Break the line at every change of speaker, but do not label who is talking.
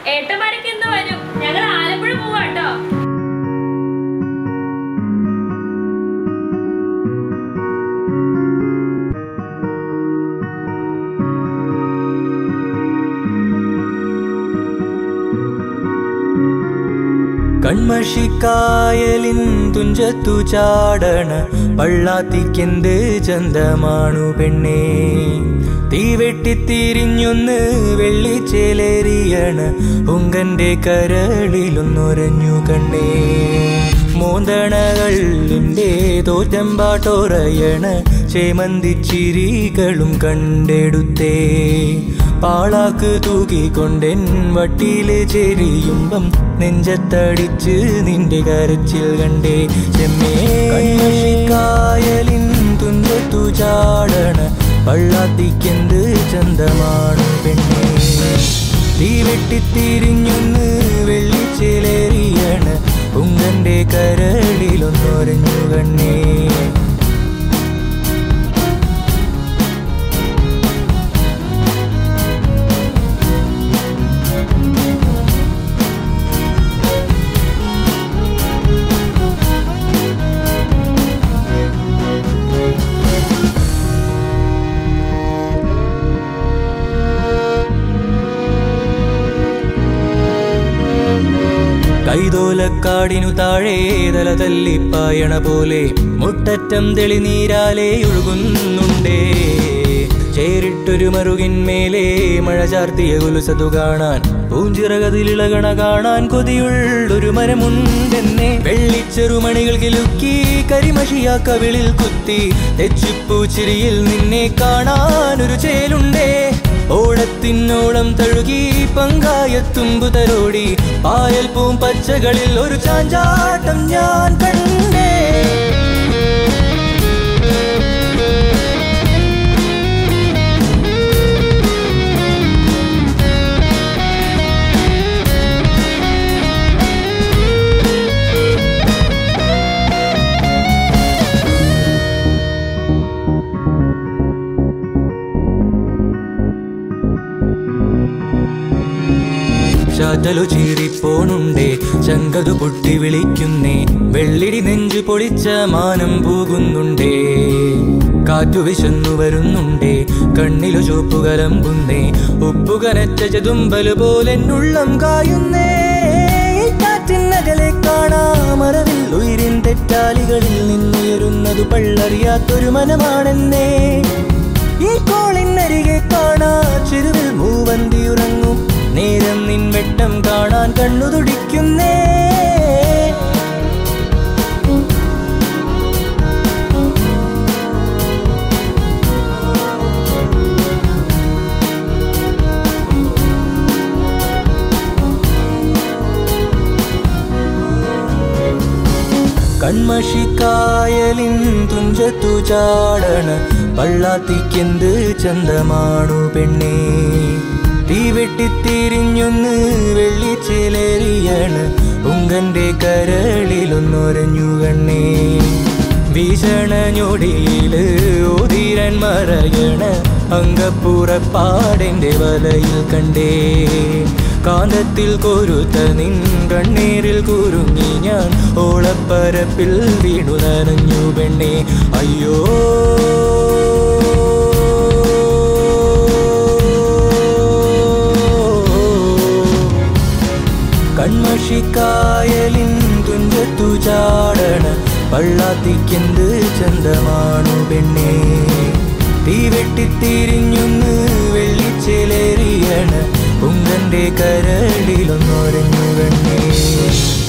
ഏട്ടന്മാരൊക്കെ ഇന്ന് വരും ഞങ്ങൾ ആലപ്പുഴ പോവാട്ടോ
കൺമഷിക്കായലിൻ തുഞ്ചത്തു ചാടണ പള്ളാത്തിക്കെന്ത് ചന്തമാണു പെണ്ണേ തീവെട്ടിത്തിരിഞ്ഞൊന്ന് വെള്ളിച്ചേലേറിയണ ഉങ്കന്റെ കരളിലൊന്നൊരഞ്ഞു കണ്ണേ മോന്തണകളിൻ്റെ തോറ്റമ്പാട്ടോറയണ ചേമന്തിച്ചിരികളും കണ്ടെടുത്തേ പാളാക്ക് തൂക്കിക്കൊണ്ടെൻ വട്ടിയില് ചെരിയുമ്പം നെഞ്ചത്തടിച്ച് നിന്റെ കരച്ചിൽ കണ്ടേ ചെമ്മേ കായലിൻ തുഞ്ചത്തു ചാടണ പള്ളാത്തിക്കെന്ത് ചന്തമാണ് പെണ്ണേ തീ വെട്ടിത്തിരിഞ്ഞൊന്ന് വെള്ളിച്ചേലേറിയണ ഉങ്കന്റെ കരളിലൊന്നൊരഞ്ഞു കണ്ണേ കൈതോലക്കാടിനു താഴെ തല തല്ലിപ്പായണ പോലെ മുട്ടറ്റം തെളിനീരാലെ ഒഴുകുന്നുണ്ടേ ചേരിട്ടൊരു മറുകിന്മേലെ മഴ ചാർത്തിയ കുലുസതു കാണാൻ പൂഞ്ചിറകതിലിളകണ കാണാൻ കൊതിയുള്ളൊരു മരമുണ്ടെന്നെ വെള്ളിച്ചെറുമണികൾ കിലുക്കി കരിമഷിയാ കവിളിൽ കുത്തി തെച്ചിപ്പൂച്ചിരിയിൽ നിന്നെ കാണാനൊരു ചേലുണ്ടേ ഓടത്തിനോളം തഴുകി പങ്കായത്തുമ്പു തരോടി പായൽ പൂം പച്ചകളിൽ ഒരു ചാഞ്ചാട്ടം ഞാൻ കണ്ടേ ശാറ്റലു ചീറിപ്പോണുണ്ടേ ചങ്കതു പൊട്ടി വിളിക്കുന്നേ വെള്ളിടി നെഞ്ചു പൊളിച്ച മാനം പോകുന്നുണ്ടേ കാറ്റു വിശന്നു വരുന്നുണ്ടേ കണ്ണിലു ചുവപ്പു കലമ്പുന്നേ ഉപ്പു കനച്ച ചതുമ്പല് പോലെ ഉള്ളം കായുന്നേ കാറ്റിനകലെ കാണാമറവിൽ ഉയരിൻ തെറ്റാലികളിൽ നിന്നുയരുന്നതു പള്ളറിയാത്തൊരു മനമാണെന്നേ ഈ കോളിനരികെ കാണാ ചെരുവിൽ മൂവന്തി ഉറങ്ങും നേരം നിൻ വെട്ടം കാണാൻ കണ്ണു തുടിക്കുന്നേ കൺമഷിക്കായലിൻ തുഞ്ചത്തു ചാടണ പള്ളാത്തിക്കെന്ത് ചന്തമാണു പെണ്ണേ തീ വെട്ടിത്തിരിഞ്ഞൊന്ന് വെള്ളിച്ചേലേറിയണ ഉങ്കന്റെ കരളിലൊന്നൊരഞ്ഞു കണ്ണേ വീശണ ഞൊടിയില് ഓതിരൻ മറയണ അങ്കപ്പുറപ്പാടിന്റെ വലയിൽ കണ്ടേ കാന്തത്തിൽ കൊരുത്ത നിൻ കണ്ണീരിൽ കുരുങ്ങി ഞാൻ ഓളപ്പരപ്പിൽ വീണു നനഞ്ഞു പെണ്ണേ അയ്യോ കൺമഷിക്കായലിൻ തുഞ്ചത്തു ചാടണ പള്ളാത്തിക്കെന്ത് ചന്തമാണു പെണ്ണേ തീ വെട്ടിത്തിരിഞ്ഞൊന്ന് വെള്ളിച്ചേലേറിയണ ഉങ്കന്റെ കരളിലൊന്നൊരഞ്ഞു കണ്ണേ